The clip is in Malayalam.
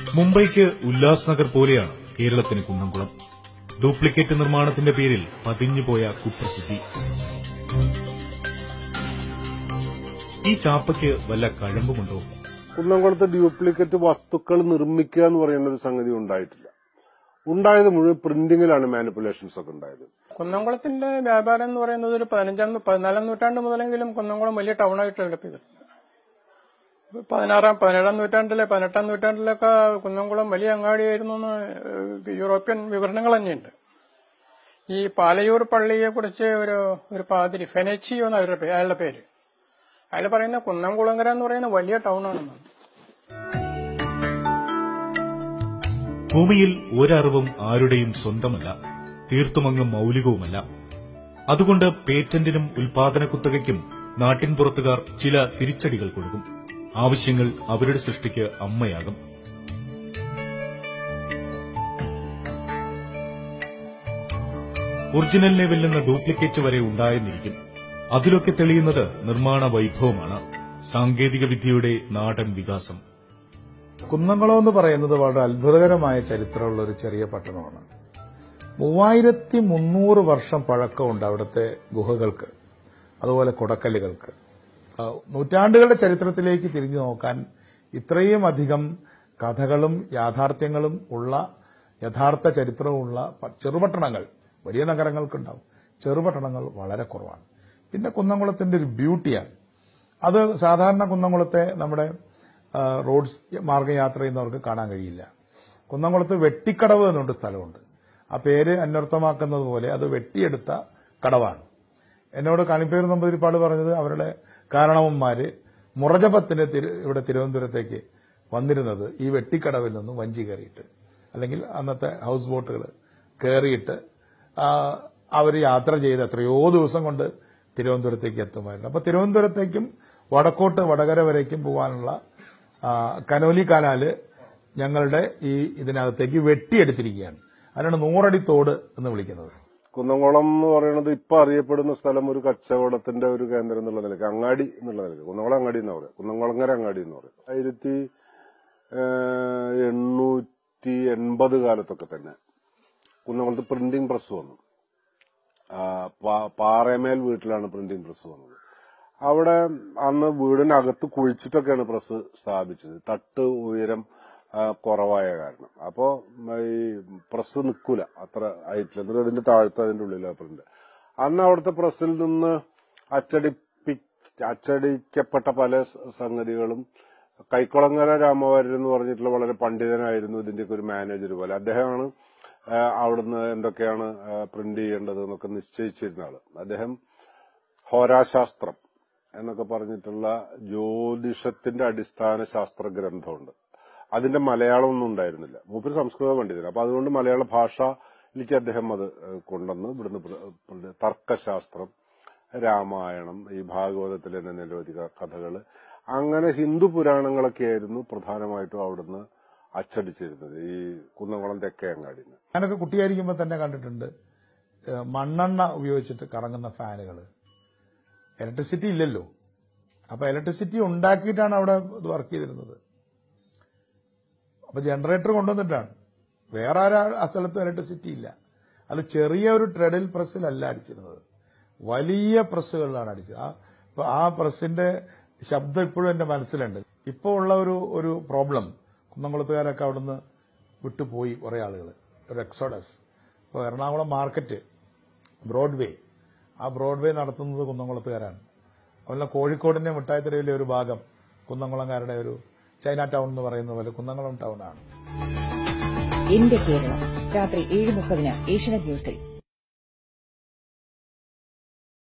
മുംബൈക്ക് ഉല്ലാസ് നഗർ പോലെയാണ് കേരളത്തിന് കുന്നംകുളം ഡ്യൂപ്ലിക്കേറ്റ് നിർമ്മാണത്തിന്റെ പേരിൽ പതിഞ്ഞുപോയ കുപ്രസിദ്ധി ഈ ചാപ്പയ്ക്ക് വല്ല കഴമ്പുമുണ്ടോ കുന്നംകുളത്ത് ഡ്യൂപ്ലിക്കേറ്റ് വസ്തുക്കൾ നിർമ്മിക്കുക എന്ന് പറയുന്ന ഒരു സംഗതി ഉണ്ടായിട്ടില്ല ഉണ്ടായത് മുഴുവൻ പ്രിന്റിങ്ങിലാണ് മാനിപ്പുലേഷൻസ് ഒക്കെ ഉണ്ടായത് കുന്നംകുളത്തിന്റെ വ്യാപാരം എന്ന് പറയുന്നത് ഒരു പതിനഞ്ചാം പതിനാലാം നൂറ്റാണ്ട് മുതലെങ്കിലും കുന്നംകുളം വലിയ ടൗൺ ആയിട്ട് ഡെവലപ്പ് ചെയ്തിട്ടുണ്ട് പതിനാറാം പതിനേഴാം നൂറ്റാണ്ടിലെ പതിനെട്ടാം നൂറ്റാണ്ടിലൊക്കെ കുന്നംകുളം വലിയ അങ്ങാടിയായിരുന്നു എന്ന് ഏഹ്, യൂറോപ്യൻ വിവരണങ്ങൾ തന്നെയുണ്ട് ഈ പാലയൂർ പള്ളിയെ കുറിച്ച് ഒരു ഒരു പാതിരി ഫെനച്ചിയോ എന്ന അവരുടെ പേ- അയാളുടെ പേര് അയാൾ പറയുന്ന കുന്നംകുളങ്ങര എന്ന് പറയുന്ന വലിയ ടൗൺ ആണെന്നാണ് ഭൂമിയിൽ ഒരറിവും ആരുടെയും സ്വന്തമല്ല തീർത്തുമങ്ങ് മൌലികവുമല്ല അതുകൊണ്ട് പേറ്റന്റിനും ഉൽപാദന കുത്തകയ്ക്കും നാട്ടിൻപുറത്തുകാർ ചില തിരിച്ചടികൾ കൊടുക്കും ആവശ്യങ്ങൾ അവരുടെ സൃഷ്ടിക്ക് അമ്മയാകും ഒറിജിനലിനെ വെല്ലുന്ന ഡ്യൂപ്ലിക്കേറ്റ് വരെ ഉണ്ടായെന്നിരിക്കും അതിലൊക്കെ തെളിയുന്നത് നിർമ്മാണ വൈഭവമാണ് സാങ്കേതിക വിദ്യയുടെ നാടൻ വികാസം കുന്നംകുളം എന്ന് പറയുന്നത് വളരെ അത്ഭുതകരമായ ചരിത്രമുള്ള ഒരു ചെറിയ പട്ടണമാണ് മൂവായിരത്തി മുന്നൂറ് വർഷം പഴക്കമുണ്ട് അവിടുത്തെ ഗുഹകൾക്ക് അതുപോലെ കുടക്കല്ലുകൾക്ക് ആ, നൂറ്റാണ്ടുകളുടെ ചരിത്രത്തിലേക്ക് തിരിഞ്ഞു നോക്കാൻ ഇത്രയും അധികം കഥകളും യാഥാർത്ഥ്യങ്ങളും ഉള്ള യഥാർത്ഥ ചരിത്രമുള്ള പ- ചെറുപട്ടണങ്ങൾ വലിയ നഗരങ്ങൾക്കുണ്ടാവും ചെറുപട്ടണങ്ങൾ വളരെ കുറവാണ് പിന്നെ കുന്നംകുളത്തിന്റെ ഒരു ബ്യൂട്ടിയാണ് അത് സാധാരണ കുന്നംകുളത്തെ നമ്മുടെ ആ, റോഡ് മാർഗം യാത്ര ചെയ്യുന്നവർക്ക് കാണാൻ കഴിയില്ല കുന്നംകുളത്ത് വെട്ടിക്കടവ് എന്നുണ്ട് സ്ഥലമുണ്ട് ആ പേര് അന്വർത്ഥമാക്കുന്നത് പോലെ അത് വെട്ടിയെടുത്ത കടവാണ് എന്നോട് കണിപ്പേർ നമ്പൂതിരിപ്പാട് പറഞ്ഞത് അവരുടെ കാരണവന്മാര് മുറജപത്തിന് തിരു- ഇവിടെ തിരുവനന്തപുരത്തേക്ക് വന്നിരുന്നത് ഈ വെട്ടിക്കടവിൽ നിന്നും വഞ്ചി കയറിയിട്ട് അല്ലെങ്കിൽ അന്നത്തെ ഹൗസ് ബോട്ടുകൾ കയറിയിട്ട് അവർ യാത്ര ചെയ്ത് എത്രയോ ദിവസം കൊണ്ട് തിരുവനന്തപുരത്തേക്ക് എത്തുമായിരുന്നു അപ്പൊ തിരുവനന്തപുരത്തേക്കും വടക്കോട്ട് വടകര വരേക്കും പോകാനുള്ള ആ, കനോലി കനാല് ഞങ്ങളുടെ ഈ ഇതിനകത്തേക്ക് വെട്ടിയെടുത്തിരിക്കുകയാണ് അതിനാണ് നൂറടി തോട് എന്ന് വിളിക്കുന്നത് കുന്നംകുളം എന്ന് പറയുന്നത് ഇപ്പൊ അറിയപ്പെടുന്ന സ്ഥലം ഒരു കച്ചവടത്തിന്റെ ഒരു കേന്ദ്രം എന്നുള്ള നിലയ്ക്ക് അങ്ങാടി എന്നുള്ള നിലയ്ക്ക് കുന്നംകുളം അങ്ങാടി എന്ന് പറയാം കുന്നംകുളങ്ങര അങ്ങാടി എന്ന് പറയും ആയിരത്തി ഏഹ്, എണ്ണൂറ്റി എൺപത് കാലത്തൊക്കെ തന്നെ കുന്നംകുളത്ത് പ്രിന്റിംഗ് പ്രസ് വന്നു ആ, പാ- പാറയമേൽ വീട്ടിലാണ് പ്രിന്റിംഗ് പ്രസ് വന്നത് അവിടെ അന്ന് വീടിനകത്ത് കുഴിച്ചിട്ടൊക്കെയാണ് പ്രസ് സ്ഥാപിച്ചത് തട്ട് ഉയരം ആ, കുറവായ കാരണം അപ്പോ ഈ പ്രസ് നിൽക്കൂല അത്ര ഹൈറ്റിൽ എന്നിട്ട് അതിന്റെ താഴത്ത് അതിന്റെ ഉള്ളിലാണ് പ്രിന്റ് അന്ന് അവിടുത്തെ പ്രസ്സിൽ നിന്ന് അച്ചടിപ്പി അച്ചടിക്കപ്പെട്ട പല സ- സംഗതികളും കൈക്കുളങ്ങര രാമവാര്യർ എന്ന് പറഞ്ഞിട്ടുള്ള വളരെ പണ്ഡിതനായിരുന്നു ഇതിന്റെയൊക്കെ ഒരു മാനേജർ പോലെ അദ്ദേഹമാണ് ആ, അവിടുന്ന് എന്തൊക്കെയാണ് പ്രിന്റ് ചെയ്യേണ്ടത് എന്നൊക്കെ നിശ്ചയിച്ചിരുന്ന ആള് അദ്ദേഹം ഹോരാശാസ്ത്രം എന്നൊക്കെ പറഞ്ഞിട്ടുള്ള ജ്യോതിഷത്തിന്റെ അടിസ്ഥാന ശാസ്ത്ര ഗ്രന്ഥമുണ്ട് അതിന്റെ മലയാളം ഒന്നും ഉണ്ടായിരുന്നില്ല മൂപ്പര് സംസ്കൃത പണ്ഡിതൻ അപ്പൊ അതുകൊണ്ട് മലയാള ഭാഷയിലേക്ക് അദ്ദേഹം അത് ഏഹ്, കൊണ്ടുവന്ന് ഇവിടുന്ന് പ്ര- പ്ര- തർക്കശാസ്ത്രം രാമായണം ഈ ഭാഗവതത്തിലെ തന്നെ നിരവധി ക- കഥകള് അങ്ങനെ ഹിന്ദു പുരാണങ്ങളൊക്കെ ആയിരുന്നു പ്രധാനമായിട്ടും അവിടുന്ന് അച്ചടിച്ചിരുന്നത് ഈ കുന്നംകുളം തെക്കേ അങ്ങാടിന്ന് ഞാനൊക്കെ കുട്ടിയായിരിക്കുമ്പോൾ തന്നെ കണ്ടിട്ടുണ്ട് ഏഹ് മണ്ണെണ്ണ ഉപയോഗിച്ചിട്ട് കറങ്ങുന്ന ഫാനുകൾ ഇലക്ട്രിസിറ്റി ഇല്ലല്ലോ അപ്പൊ ഇലക്ട്രിസിറ്റി ഉണ്ടാക്കിയിട്ടാണ് അവിടെ ഇത് വർക്ക് ചെയ്തിരുന്നത് അപ്പൊ ജനറേറ്റർ കൊണ്ടുവന്നിട്ടാണ് വേറെ ആരാ ആ സ്ഥലത്തും ഇലക്ട്രിസിറ്റി ഇല്ല അത് ചെറിയ ഒരു ട്രെഡിൽ പ്രസ്സിലല്ല അടിച്ചിരുന്നത് വലിയ പ്രസ്സുകളിലാണ് അടിച്ചത് ആ ഇപ്പൊ ആ പ്രസ്സിന്റെ ശബ്ദം ഇപ്പോഴും എന്റെ മനസ്സിലുണ്ട് ഇപ്പോൾ ഉള്ള ഒരു ഒരു പ്രോബ്ലം കുന്നംകുളത്തുകാരൊക്കെ അവിടുന്ന് വിട്ടുപോയി കുറെ ആളുകൾ ഒരു എക്സോഡസ് ഇപ്പോൾ എറണാകുളം മാർക്കറ്റ് ബ്രോഡ്വേ ആ ബ്രോഡ്വേ നടത്തുന്നത് കുന്നംകുളത്തുകാരാണ് അതുപോലെ കോഴിക്കോടിന്റെ മിഠായിത്തെരുവിലെ ഒരു ഭാഗം കുന്നംകുളംകാരുടെ ഒരു ചൈന ടൗൺ എന്ന് പറയുന്ന പോലെ കുന്നംകുളം ടൗൺ ആണ് എന്റെ കേരളം രാത്രി ഏഴ് മുപ്പതിന് ഏഷ്യനെറ്റ് ന്യൂസിൽ